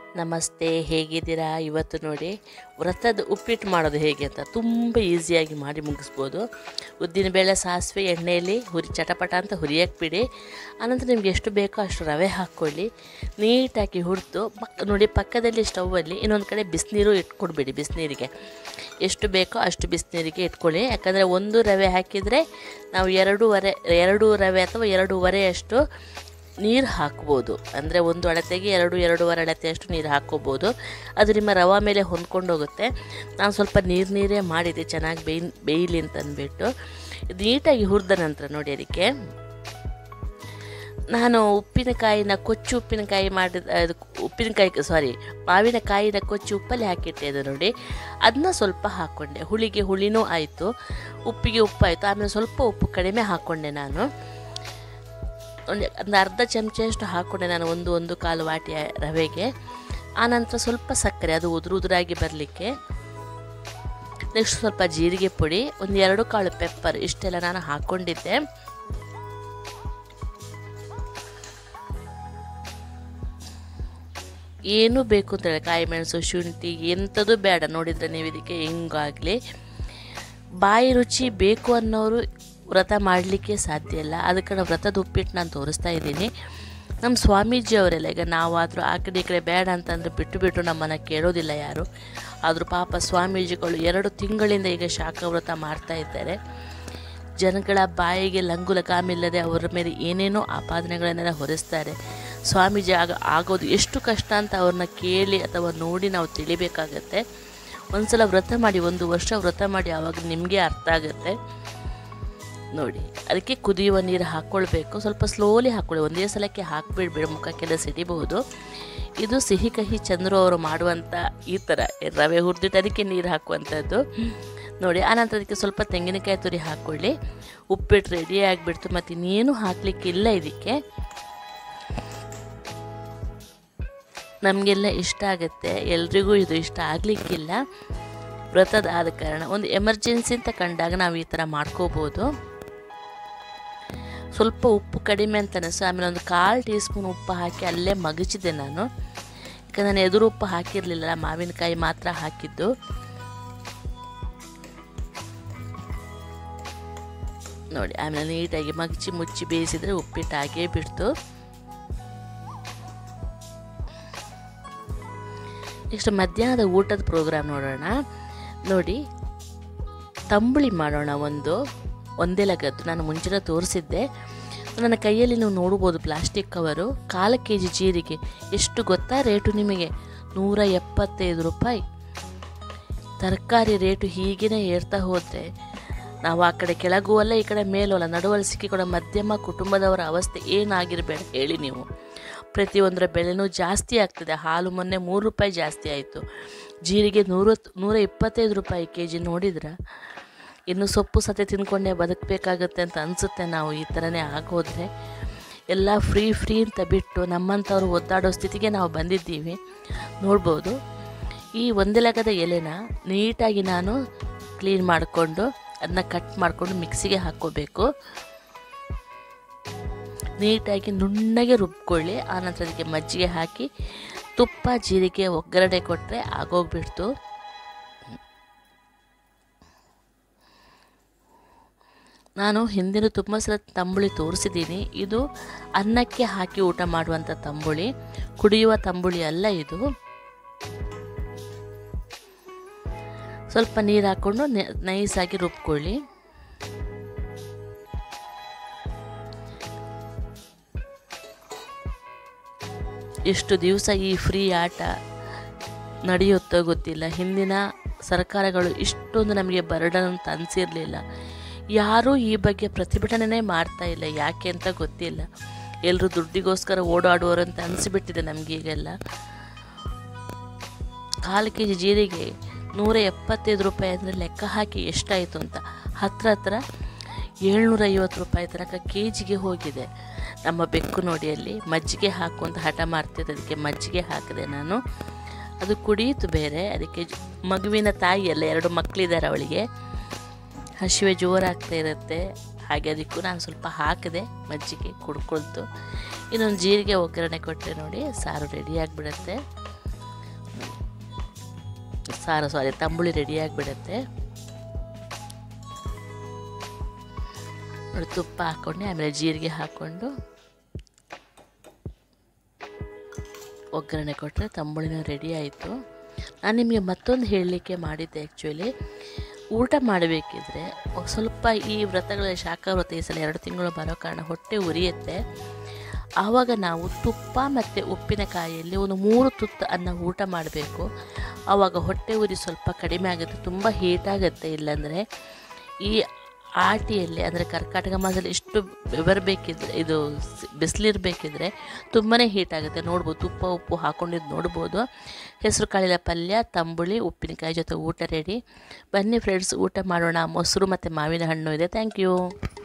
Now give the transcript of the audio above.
ನಮಸ್ತೆ ಹೇಗಿದ್ದೀರಾ ಇವತ್ತು ನೋಡಿ ವ್ರತದ ಉಪ್ಪಿಟ್ಟು ಮಾಡೋದು ಹೇಗೆ ಅಂತ ತುಂಬ ಈಸಿಯಾಗಿ ಮಾಡಿ ಮುಗಿಸ್ಬೋದು ಉದ್ದಿನಬೇಳೆ ಸಾಸಿವೆ ಎಣ್ಣೆಯಲ್ಲಿ ಹುರಿ ಚಟಪಟ ಅಂತ ಹುರಿಯಕ್ಕೆ ಬಿಡಿ ಆನಂತರ ನಿಮ್ಗೆ ಎಷ್ಟು ಬೇಕೋ ಅಷ್ಟು ರವೆ ಹಾಕ್ಕೊಳ್ಳಿ ನೀಟಾಗಿ ಹುರಿದು ಪಕ್ಕ ನೋಡಿ ಪಕ್ಕದಲ್ಲಿ ಸ್ಟೌವಲ್ಲಿ ಇನ್ನೊಂದು ಕಡೆ ಬಿಸಿನೀರು ಇಟ್ಕೊಡ್ಬೇಡಿ ಬಿಸಿನೀರಿಗೆ ಎಷ್ಟು ಬೇಕೋ ಅಷ್ಟು ಬಿಸಿನೀರಿಗೆ ಇಟ್ಕೊಳ್ಳಿ ಯಾಕಂದರೆ ಒಂದು ರವೆ ಹಾಕಿದರೆ ನಾವು ಎರಡೂವರೆ ಎರಡು ರವೆ ಅಥವಾ ಎರಡೂವರೆಯಷ್ಟು ನೀರು ಹಾಕ್ಬೋದು ಅಂದರೆ ಒಂದು ಅಳತೆಗೆ ಎರಡು ಎರಡೂವರೆ ಅಳತೆಯಷ್ಟು ನೀರು ಹಾಕ್ಕೋಬೋದು ಅದು ನಿಮ್ಮ ರವೆ ಮೇಲೆ ಹೊಂದ್ಕೊಂಡು ಹೋಗುತ್ತೆ ನಾನು ಸ್ವಲ್ಪ ನೀರು ನೀರೇ ಮಾಡಿದ್ದೆ ಚೆನ್ನಾಗಿ ಬೇಯ್ ಬೇಯಲಿ ಅಂತ ಅಂದ್ಬಿಟ್ಟು ಇದು ನೀಟಾಗಿ ಹುರಿದ ನಂತರ ನೋಡಿ ಅದಕ್ಕೆ ನಾನು ಉಪ್ಪಿನಕಾಯಿನ ಕೊಚ್ಚು ಉಪ್ಪಿನಕಾಯಿ ಮಾಡಿದ ಅದು ಉಪ್ಪಿನಕಾಯಿ ಸಾರಿ ಮಾವಿನಕಾಯಿನ ಕೊಚ್ಚಿ ಉಪ್ಪಲ್ಲಿ ಹಾಕಿಟ್ಟಿದ್ದೆ ನೋಡಿ ಅದನ್ನ ಸ್ವಲ್ಪ ಹಾಕ್ಕೊಂಡೆ ಹುಳಿಗೆ ಹುಳಿನೂ ಆಯಿತು ಉಪ್ಪಿಗೆ ಉಪ್ಪು ಆಯಿತು ಆಮೇಲೆ ಸ್ವಲ್ಪ ಉಪ್ಪು ಕಡಿಮೆ ಹಾಕ್ಕೊಂಡೆ ನಾನು ಒಂದು ಒಂದು ಅರ್ಧ ಚಮಚೆಯಷ್ಟು ಹಾಕ್ಕೊಂಡೆ ನಾನು ಒಂದು ಒಂದು ಕಾಲು ವಾಟಿ ರವೆಗೆ ಆನಂತರ ಸ್ವಲ್ಪ ಸಕ್ಕರೆ ಅದು ಉದುರು ಉದುರಾಗಿ ಬರಲಿಕ್ಕೆ ನೆಕ್ಸ್ಟ್ ಸ್ವಲ್ಪ ಜೀರಿಗೆ ಪುಡಿ ಒಂದು ಎರಡು ಕಾಳು ಪೆಪ್ಪರ್ ಇಷ್ಟೆಲ್ಲ ನಾನು ಹಾಕ್ಕೊಂಡಿದ್ದೆ ಏನು ಬೇಕು ಅಂತೇಳಿ ಕಾಯಿ ಮೆಣಸು ಶುಂಠಿ ಎಂಥದ್ದು ಬೇಡ ನೋಡಿದರೆ ನೀವು ಇದಕ್ಕೆ ಹೆಂಗಾಗಲಿ ಬಾಯಿ ರುಚಿ ಬೇಕು ಅನ್ನೋರು ವ್ರತ ಮಾಡಲಿಕ್ಕೆ ಸಾಧ್ಯ ಇಲ್ಲ ಅದಕ್ಕೆ ನಾವು ವ್ರತದ ಉಪ್ಪಿಟ್ಟು ನಾನು ತೋರಿಸ್ತಾ ಇದ್ದೀನಿ ನಮ್ಮ ಸ್ವಾಮೀಜಿ ಅವರೆಲ್ಲ ಈಗ ನಾವಾದರೂ ಆ ಕಡೆ ಈ ಕಡೆ ಬೇಡ ಅಂತಂದರೆ ಬಿಟ್ಟು ಬಿಟ್ಟು ನಮ್ಮನ್ನು ಕೇಳೋದಿಲ್ಲ ಯಾರು ಆದರೂ ಪಾಪ ಸ್ವಾಮೀಜಿಗಳು ಎರಡು ತಿಂಗಳಿಂದ ಈಗ ಶಾಖವ್ರತ ಮಾಡ್ತಾ ಇದ್ದಾರೆ ಜನಗಳ ಬಾಯಿಗೆ ಲಂಗು ಲಗಾಮಿಲ್ಲದೆ ಅವರ ಮೇಲೆ ಏನೇನೋ ಆಪಾದನೆಗಳನ್ನೆಲ್ಲ ಹೊರಿಸ್ತಾರೆ ಸ್ವಾಮೀಜಿ ಆಗ ಆಗೋದು ಎಷ್ಟು ಕಷ್ಟ ಅಂತ ಅವ್ರನ್ನ ಕೇಳಿ ಅಥವಾ ನೋಡಿ ನಾವು ತಿಳಿಬೇಕಾಗತ್ತೆ ಒಂದ್ಸಲ ವ್ರತ ಮಾಡಿ ಒಂದು ವರ್ಷ ವ್ರತ ಮಾಡಿ ಆವಾಗ ನಿಮಗೆ ಅರ್ಥ ಆಗುತ್ತೆ ನೋಡಿ ಅದಕ್ಕೆ ಕುದಿಯುವ ನೀರು ಹಾಕ್ಕೊಳ್ಬೇಕು ಸ್ವಲ್ಪ ಸ್ಲೋಲಿ ಹಾಕ್ಕೊಳ್ಳಿ ಒಂದೇ ಸಲಕ್ಕೆ ಹಾಕ್ಬಿಡ್ಬೇಡಿ ಮುಖಕ್ಕೆಲ್ಲ ಸಿಡಿಬಹುದು ಇದು ಸಿಹಿ ಕಹಿ ಚಂದ್ರು ಅವರು ಮಾಡುವಂಥ ಈ ಥರ ರವೆ ಹುರಿದಿಟ್ಟು ಅದಕ್ಕೆ ನೀರು ಹಾಕುವಂಥದ್ದು ನೋಡಿ ಆನಂತರ ಅದಕ್ಕೆ ಸ್ವಲ್ಪ ತೆಂಗಿನಕಾಯಿ ತುರಿ ಹಾಕ್ಕೊಳ್ಳಿ ಉಪ್ಪಿಟ್ಟು ರೆಡಿ ಆಗಿಬಿಡ್ತು ಮತ್ತು ಇನ್ನೇನು ಹಾಕಲಿಕ್ಕಿಲ್ಲ ಇದಕ್ಕೆ ನಮಗೆಲ್ಲ ಇಷ್ಟ ಆಗುತ್ತೆ ಎಲ್ರಿಗೂ ಇದು ಇಷ್ಟ ಆಗಲಿಕ್ಕಿಲ್ಲ ವ್ರತದ ಆದ ಕಾರಣ ಒಂದು ಎಮರ್ಜೆನ್ಸಿ ಅಂತ ಕಂಡಾಗ ನಾವು ಈ ಥರ ಮಾಡ್ಕೋಬೋದು ಸ್ವಲ್ಪ ಉಪ್ಪು ಕಡಿಮೆ ಅಂತ ಅನಿಸು ಆಮೇಲೆ ಒಂದು ಕಾಲು ಟೀ ಸ್ಪೂನ್ ಉಪ್ಪು ಹಾಕಿ ಅಲ್ಲೇ ಮಗಚಿದೆ ನಾನು ಯಾಕಂದ್ರೆ ನಾನು ಎದುರು ಉಪ್ಪು ಹಾಕಿರಲಿಲ್ಲ ಮಾವಿನಕಾಯಿ ಮಾತ್ರ ಹಾಕಿದ್ದು ನೋಡಿ ಆಮೇಲೆ ನೀಟಾಗಿ ಮಗಚಿ ಮುಚ್ಚಿ ಬೇಯಿಸಿದರೆ ಉಪ್ಪಿಟ್ಟು ಹಾಗೇ ಬಿಡ್ತು ನೆಕ್ಸ್ಟ್ ಮಧ್ಯಾಹ್ನದ ಊಟದ ಪ್ರೋಗ್ರಾಮ್ ನೋಡೋಣ ನೋಡಿ ತಂಬುಳಿ ಮಾಡೋಣ ಒಂದು ಒಂದೇ ಲಗದ್ದು ನಾನು ಮುಂಚೆನೇ ತೋರಿಸಿದ್ದೆ ನನ್ನ ಕೈಯಲ್ಲಿ ನೀವು ನೋಡ್ಬೋದು ಪ್ಲಾಸ್ಟಿಕ್ ಕವರು ಕಾಲು ಕೆ ಜಿ ಜೀರಿಗೆ ಎಷ್ಟು ಗೊತ್ತಾ ರೇಟು ನಿಮಗೆ ನೂರ ಎಪ್ಪತ್ತೈದು ರೂಪಾಯಿ ತರಕಾರಿ ರೇಟು ಹೀಗೇ ಏರ್ತಾ ಹೋದರೆ ನಾವು ಆ ಕಡೆ ಕೆಳಗೂ ಅಲ್ಲ ಈ ಕಡೆ ಮೇಲೂ ಅಲ್ಲ ನಡುವಲ್ಲಿ ಸಿಕ್ಕಿಕೊಡೋ ಮಧ್ಯಮ ಕುಟುಂಬದವರ ಅವಸ್ಥೆ ಏನಾಗಿರಬೇಡ ಹೇಳಿ ನೀವು ಪ್ರತಿಯೊಂದರ ಬೆಲೆನೂ ಜಾಸ್ತಿ ಆಗ್ತದೆ ಹಾಲು ಮೊನ್ನೆ ಮೂರು ರೂಪಾಯಿ ಜಾಸ್ತಿ ಆಯಿತು ಜೀರಿಗೆ ನೂರ ನೂರ ಇಪ್ಪತ್ತೈದು ರೂಪಾಯಿ ಕೆ ಜಿ ನೋಡಿದ್ರ ಇನ್ನು ಸೊಪ್ಪು ಸತೆ ತಿಂದ್ಕೊಂಡೇ ಬದುಕಬೇಕಾಗತ್ತೆ ಅಂತ ಅನಿಸುತ್ತೆ ನಾವು ಈ ಥರನೇ ಆಗೋದ್ರೆ ಎಲ್ಲ ಫ್ರೀ ಫ್ರೀ ಅಂತ ಬಿಟ್ಟು ನಮ್ಮಂಥವ್ರು ಒದ್ದಾಡೋ ಸ್ಥಿತಿಗೆ ನಾವು ಬಂದಿದ್ದೀವಿ ನೋಡ್ಬೋದು ಈ ಒಂದೇ ಲೆಕ್ಕದ ಎಲೆನ ನೀಟಾಗಿ ನಾನು ಕ್ಲೀನ್ ಮಾಡಿಕೊಂಡು ಅದನ್ನ ಕಟ್ ಮಾಡಿಕೊಂಡು ಮಿಕ್ಸಿಗೆ ಹಾಕ್ಕೋಬೇಕು ನೀಟಾಗಿ ನುಣ್ಣಗೆ ರುಬ್ಕೊಳ್ಳಿ ಆನಂತರ ಅದಕ್ಕೆ ಮಜ್ಜಿಗೆ ಹಾಕಿ ತುಪ್ಪ ಜೀರಿಗೆ ಒಗ್ಗರಣೆ ಕೊಟ್ಟರೆ ಆಗೋಗ್ಬಿಡ್ತು ನಾನು ಹಿಂದಿನ ತುಂಬ ಸಲ ತಂಬುಳಿ ತೋರಿಸಿದ್ದೀನಿ ಇದು ಅನ್ನಕ್ಕೆ ಹಾಕಿ ಊಟ ಮಾಡುವಂಥ ತಂಬುಳಿ ಕುಡಿಯುವ ತಂಬುಳಿ ಅಲ್ಲ ಇದು ಸ್ವಲ್ಪ ನೀರು ಹಾಕ್ಕೊಂಡು ನೈಸಾಗಿ ರುಬ್ಕೊಳ್ಳಿ ಎಷ್ಟು ದಿವಸ ಈ ಫ್ರೀ ಆಟ ನಡೆಯುತ್ತೋ ಗೊತ್ತಿಲ್ಲ ಹಿಂದಿನ ಸರ್ಕಾರಗಳು ಇಷ್ಟೊಂದು ನಮಗೆ ಬರ್ಡನ್ ಅಂತ ಅನಿಸಿರಲಿಲ್ಲ ಯಾರೂ ಈ ಬಗ್ಗೆ ಪ್ರತಿಭಟನೆ ಮಾಡ್ತಾ ಇಲ್ಲ ಯಾಕೆ ಅಂತ ಗೊತ್ತಿಲ್ಲ ಎಲ್ಲರೂ ದುಡ್ಡಿಗೋಸ್ಕರ ಓಡಾಡುವರು ಅಂತ ಅನಿಸಿಬಿಟ್ಟಿದೆ ನಮಗೀಗೆಲ್ಲ ಕಾಲು ಕೆ ಜಿ ಜೀರಿಗೆ ನೂರ ಎಪ್ಪತ್ತೈದು ರೂಪಾಯಿ ಅಂದರೆ ಲೆಕ್ಕ ಹಾಕಿ ಎಷ್ಟಾಯಿತು ಅಂತ ಹತ್ರ ಹತ್ರ ಏಳ್ನೂರ ಐವತ್ತು ರೂಪಾಯಿ ತನಕ ಕೆ ಜಿಗೆ ಹೋಗಿದೆ ನಮ್ಮ ಬೆಕ್ಕು ನೋಡಿ ಅಲ್ಲಿ ಮಜ್ಜಿಗೆ ಹಾಕು ಅಂತ ಹಠ ಮಾಡ್ತಿದ್ದೆ ಅದಕ್ಕೆ ಮಜ್ಜಿಗೆ ಹಾಕಿದೆ ನಾನು ಅದು ಕುಡಿಯಿತು ಬೇರೆ ಅದಕ್ಕೆ ಮಗುವಿನ ತಾಯಿ ಎಲ್ಲ ಎರಡು ಮಕ್ಕಳಿದ್ದಾರೆ ಅವಳಿಗೆ ಹಸಿವೆ ಜೋರಾಗ್ತಾ ಇರುತ್ತೆ ಹಾಗೆ ಅದಕ್ಕೂ ನಾನು ಸ್ವಲ್ಪ ಹಾಕಿದೆ ಮಜ್ಜಿಗೆ ಕುಡ್ಕೊಳ್ತು ಇನ್ನೊಂದು ಜೀರಿಗೆ ಒಗ್ಗರಣೆ ಕೊಟ್ಟರೆ ನೋಡಿ ಸಾರು ರೆಡಿ ಆಗಿಬಿಡುತ್ತೆ ಸಾರು ಸಾರಿ ತಂಬುಳಿ ರೆಡಿ ಆಗಿಬಿಡುತ್ತೆ ನೋಡಿ ತುಪ್ಪ ಹಾಕ್ಕೊಂಡು ಆಮೇಲೆ ಜೀರಿಗೆ ಹಾಕ್ಕೊಂಡು ಒಗ್ಗರಣೆ ಕೊಟ್ಟರೆ ತಂಬುಳಿನ ರೆಡಿ ಆಯಿತು ನಾನು ನಿಮಗೆ ಮತ್ತೊಂದು ಹೇಳಲಿಕ್ಕೆ ಮಾಡಿದ್ದೆ ಆ್ಯಕ್ಚುಲಿ ಊಟ ಮಾಡಬೇಕಿದ್ರೆ ಸ್ವಲ್ಪ ಈ ವ್ರತಗಳ ಶಾಖವ್ರತ ಈ ಸಲ ಎರಡು ತಿಂಗಳು ಬರೋ ಕಾರಣ ಹೊಟ್ಟೆ ಉರಿಯುತ್ತೆ ಆವಾಗ ನಾವು ತುಪ್ಪ ಮತ್ತು ಉಪ್ಪಿನಕಾಯಿಯಲ್ಲಿ ಒಂದು ಮೂರು ತುತ್ತು ಅನ್ನ ಊಟ ಮಾಡಬೇಕು ಆವಾಗ ಹೊಟ್ಟೆ ಉರಿ ಸ್ವಲ್ಪ ಕಡಿಮೆ ಆಗುತ್ತೆ ತುಂಬ ಹೀಟಾಗುತ್ತೆ ಇಲ್ಲಾಂದರೆ ಈ ಆಟಿಯಲ್ಲಿ ಅಂದರೆ ಕರ್ಕಾಟಕ ಮಾಸದಲ್ಲಿ ಇಷ್ಟು ಬೆವರಬೇಕಿದ್ರೆ ಇದು ಬಿಸಿಲಿರಬೇಕಿದ್ರೆ ತುಂಬಾ ಹೀಟ್ ಆಗುತ್ತೆ ನೋಡ್ಬೋದು ತುಪ್ಪ ಉಪ್ಪು ಹಾಕೊಂಡಿದ್ದು ನೋಡ್ಬೋದು ಹೆಸರು ಕಾಳಿನ ಪಲ್ಯ ತಂಬುಳಿ ಉಪ್ಪಿನಕಾಯಿ ಜೊತೆ ಊಟ ರೆಡಿ ಬನ್ನಿ ಫ್ರೆಂಡ್ಸ್ ಊಟ ಮಾಡೋಣ ಮೊಸರು ಮತ್ತು ಮಾವಿನ ಹಣ್ಣು ಇದೆ ಥ್ಯಾಂಕ್ ಯು